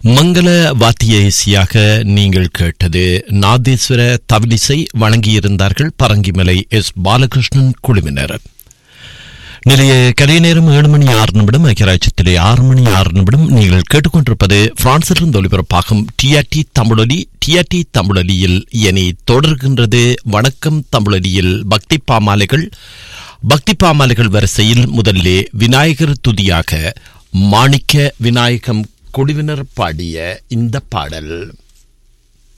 மங்கள வாத்திய இசையாக நீங்கள் கேட்டது நாதேஸ்வர தவிலிசை வழங்கியிருந்தார்கள் பரங்கிமலை எஸ் பாலகிருஷ்ணன் குழுவினர் நிறைய கலை நேரம் ஏழு மணி ஆறு நிமிடம் ஐக்கியராட்சத்திலே ஆறு மணி ஆறு நிமிடம் நீங்கள் கேட்டுக்கொண்டிருப்பது பிரான்சிலிருந்து ஒலிபரப்பாகும் டிஆர்டி தமிழொலி டிஆர்டி தமிழொலியில் இனி தொடர்கின்றது வணக்கம் தமிழொலியில் பக்தி பாமாலைகள் பக்தி பாமாலைகள் வரிசையில் முதல்லே விநாயகர் துதியாக மாணிக்க விநாயகம் குழுவினர் பாடிய இந்த பாடல்